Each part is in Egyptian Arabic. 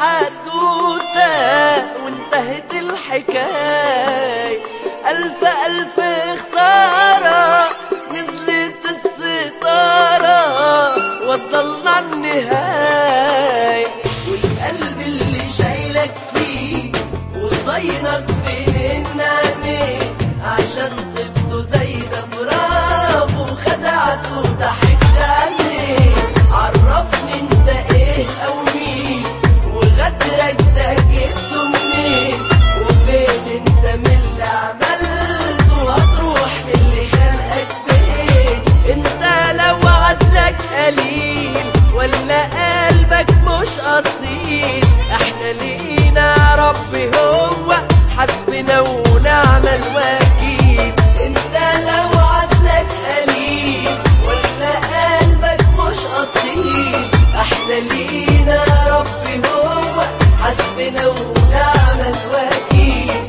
حدوتة وانتهت الحكاية ألف ألف خسارة نزلت الستارة وصلنا النهاية والقلب اللي شايلك فيه وصينك فين عينيه عشان طبته زي ده برافو خدعته ضحكت عليه عرفني انت ايه او مين وغدرك ده جبته منين وفين انت من اللي عملته هتروح اللي خلقك فين انت لو عدلك قليل ولا قلبك مش اصيل احنا لينا ربي هو حسبنا ونعم الوكيل انت لو عدلك قليل ولا قلبك مش اصيل احنا لينا ربي هو حسبنا ونعم الوكيل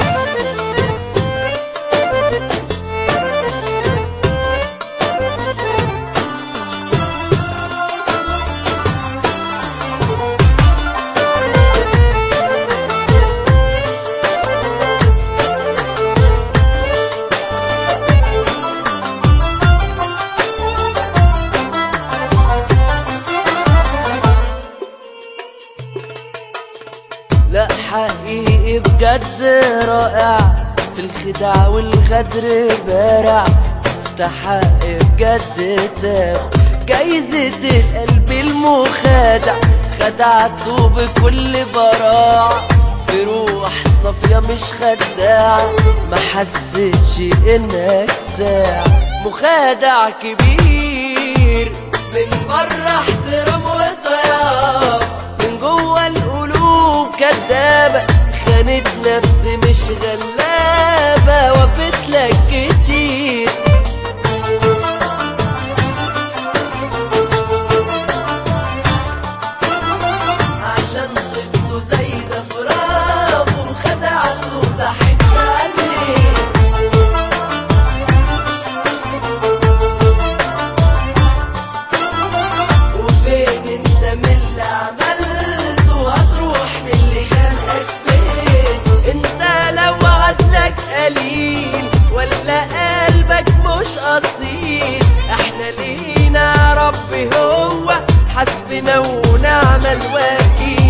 لا حقيقي بجد رائع في الخداع والغدر بارع تستحق بجد تاخد جايزة القلب المخادع خدعته بكل براعة في روح صافية مش خداعة ما حسيتش انك ساعة مخادع كبير من بره احترام وطياب من جوه القلوب كدابة خانت نفسي مش غلابة وفت لك كتير عشان طبته زي ده برافو خدعته ضحكت عليه وفين انت من اللي عملته هتروح من اللي خلقك فين انت لو عدلك قليل ولا قلبك مش اصيل احنا لينا ربي هو حسبنا ونعم الوكيل